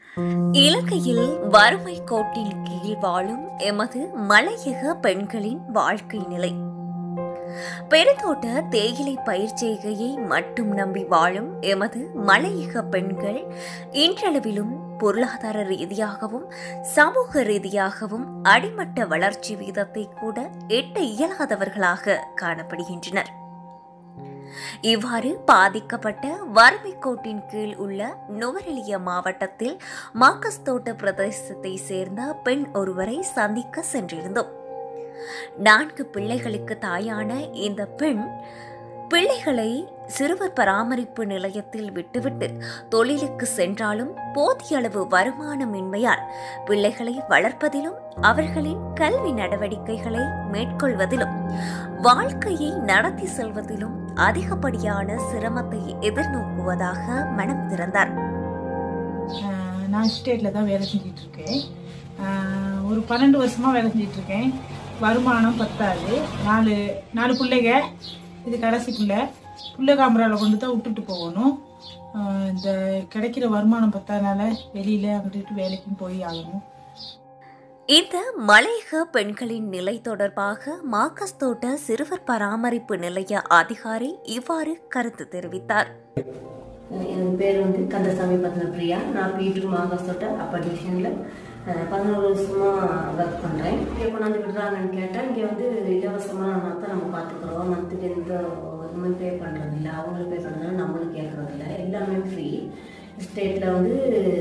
இலங்கையில் வறுமை கோட்டின் கீழ் வாழும் எமது மலையக பெண்களின் வாழ்க்கை நிலை பெருந்தோட்ட தேயிலை பயிர் செய்கையை மட்டும் நம்பி வாழும் எமது மலையக பெண்கள் இன்றளவிலும் பொருளாதார ரீதியாகவும் சமூக ரீதியாகவும் அடிமட்ட வளர்ச்சி வீதத்தை கூட எட்ட இயலாதவர்களாக காணப்படுகின்றனர் இவ்வாறு பாதிக்கப்பட்ட வறுமை கோட்டின் கீழ் உள்ள நுவரெலிய மாவட்டத்தில் மாக்கஸ்தோட்ட பிரதேசத்தை சேர்ந்த பெண் ஒருவரை சந்திக்க சென்றிருந்தோம் நான்கு பிள்ளைகளுக்கு தாயான இந்த பெண் பிள்ளைகளை சிறுவர் பராமரிப்பு நிலையத்தில் விட்டுவிட்டு தொழிலுக்கு சென்றாலும் போதிய அளவு வருமானமின்மையால் பிள்ளைகளை வளர்ப்பதிலும் அவர்களின் கல்வி நடவடிக்கைகளை மேற்கொள்வதிலும் வாழ்க்கையை நடத்தி செல்வதிலும் அதிகப்படியான சிரமத்தை எதிர்நோக்குவதாக மனம் திறந்தார் ஆஹ் நான் ஸ்டேட்டில் தான் வேலை செஞ்சுட்டு இருக்கேன் ஆஹ் ஒரு பன்னெண்டு வருஷமாக வேலை செஞ்சுட்டு இருக்கேன் வருமானம் பத்தாது நாலு நாலு பிள்ளைங்க இது கடைசி பிள்ளை பிள்ளை காமராவில் கொண்டு தான் விட்டுட்டு போகணும் ஆஹ் இந்த கிடைக்கிற வருமானம் பத்தாதனால வெளியில் அங்கிட்டு வேலைக்கும் போய் ஆகணும் இந்த மலையக பெண்களின் நிலை தொடர்பாக மாக்கஸ்தோட்ட சிறுவர் பராமரிப்பு நிலைய அதிகாரி இவ்வாறு கருத்து தெரிவித்தார் என் பேர் வந்து கந்தசாமி பத்மபிரியா நான் பீட்டர் மாகாசோட்ட அப்பர் டிவிஷனில் பதினோரு வருஷமாக ஒர்க் பண்ணுறேன் இங்கே கொண்டாந்து விடுறாங்கன்னு கேட்டால் இங்கே வந்து இலவசமாக தான் நம்ம பார்த்துக்குறோம் மந்த்துக்கு எந்த இதுவுமே பே பண்ணுறதில்ல அவங்களும் பே பண்ணுறதில்ல நம்மளும் கேட்குறதில்ல எல்லாமே ஃப்ரீ ஸ்டேட்டில் வந்து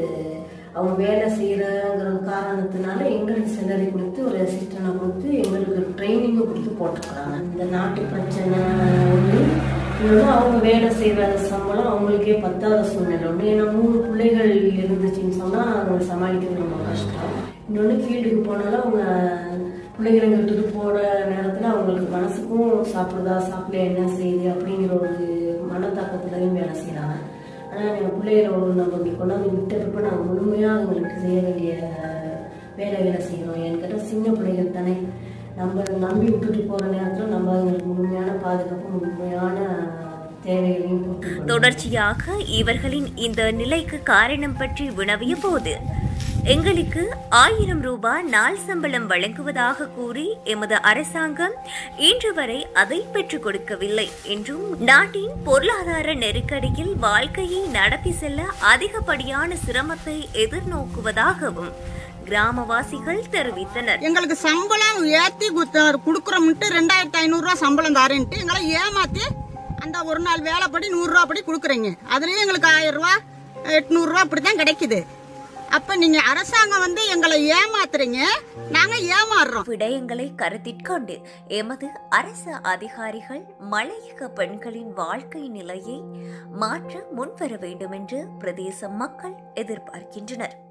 அவங்க வேலை செய்கிறங்கிற காரணத்தினால எங்களுக்கு சேலரி கொடுத்து ஒரு அசிஸ்டனை கொடுத்து எங்களுக்கு ட்ரைனிங்கும் கொடுத்து போட்டுருக்குறாங்க இந்த நாட்டு பிரச்சனை ஒன்று இன்னொன்று அவங்க வேலை செய்கிற சம்பளம் அவங்களுக்கே பத்தாத சூழ்நிலை ஒன்று ஏன்னா மூணு பிள்ளைகள் இருந்துச்சுன்னு சொன்னால் அவங்க சமாளிக்கிறது ரொம்ப கஷ்டம் இன்னொன்று ஃபீல்டுக்கு போனாலும் அவங்க பிள்ளைகளை விட்டுட்டு போகிற நேரத்தில் அவங்களுக்கு மனசுக்கும் சாப்பிடுதா சாப்பிடலையா என்ன செய்யுது அப்படிங்கிற ஒரு மனத்தாக்கத்துலையும் வேலை செய்கிறாங்க ஆனால் எங்கள் பிள்ளைகளை ஒரு நம்ம இப்படி கொண்டாந்து விட்டப்ப நாங்கள் முழுமையாக அவங்களுக்கு செய்ய வேண்டிய வேலைகளை செய்கிறோம் ஏன்னு கேட்டால் சின்ன பிள்ளைகள் தானே நம்ம நம்பி விட்டுட்டு போகிற நேரத்தில் நம்ம அவங்களுக்கு முழுமையான பாதுகாப்பு முழுமையான தேவைகளையும் பூர்த்தி பண்ணணும். தொடர்ச்சியாக இவர்களின் இந்த நிலைக்கு காரணம் பற்றி வினவிய போது எங்களுக்கு ஆயிரம் ரூபாய் நாள் சம்பளம் வழங்குவதாக கூறி எமது அரசாங்கம் இன்று வரை அதை பெற்றுக் கொடுக்கவில்லை என்றும் நாட்டின் பொருளாதார நெருக்கடியில் வாழ்க்கையை நடத்தி செல்ல அதிகப்படியான சிரமத்தை எதிர்நோக்குவதாகவும் கிராமவாசிகள் தெரிவித்தனர் எங்களுக்கு சம்பளம் ஏத்தி குத்த- குடுக்குறோம்ட்டு ரெண்டாயிரத்தி ஐநூறு ரூபா சம்பளம் தரேன்ட்டு எங்களை ஏமாத்தி அந்த ஒரு நாள் வேலைப்படி நூறு ரூபா படி குடுக்குறீங்க அதுலயும் எங்களுக்கு ஆயிரம் ரூபா எட்நூறு ரூபா அப்படிதான் கிடைக்குது அப்ப நீங்க அரசாங்கம் வந்து எங்களை ஏமாத்துறீங்க நாங்க ஏமாறுறோம் விடயங்களை கருத்திற்கொண்டு எமது அரசு அதிகாரிகள் மலையக பெண்களின் வாழ்க்கை நிலையை மாற்ற முன்வர வேண்டும் என்று பிரதேச மக்கள் எதிர்பார்க்கின்றனர்